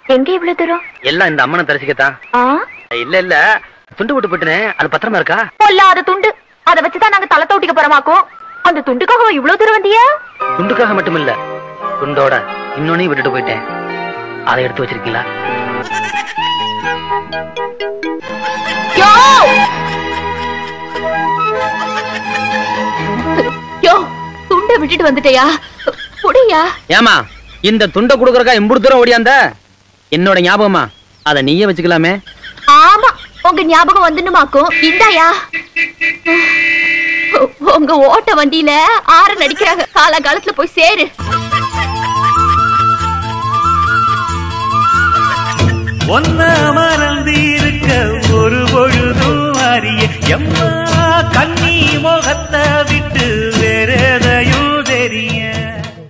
எங்க இவ்வளவு தூரம் எல்லாம் இந்த அம்மனை தரிசிக்கத்தான் ஆ இல்ல இல்ல துண்டு விட்டு போட்டுனே அது பத்திரமா இருக்கா பொல்லாத துண்டு அத வச்சுதான் நாங்க தலை தோட்டிக்க போறோமாக்கும் அந்த துண்டுக்காக இவ்வளவு தூரம் வந்தியா துண்டுக்காக மட்டும் இல்ல துண்டோட இன்னொன்னையும் விட்டுட்டு போயிட்டேன் அதை எடுத்து வச்சிருக்கீங்களா யோ யோ துண்டை விட்டுட்டு வந்துட்டயா புடியா ஏமா இந்த துண்டை குடுக்கறக்கா எம்புடு தூரம் ஓடியாந்த என்னோட ஞாபகமா அத நீயே வச்சுக்கலாமே ஆமா உங்க ஞாபகம் வந்துனுமாக்கும் இந்தாயா உங்க ஓட்ட வண்டியில ஆற நடிக்கிறாங்க காலகாலத்துல போய் சேரு ஒன்ன மறந்து இருக்க ஒரு பொழுதும் அறிய எம்மா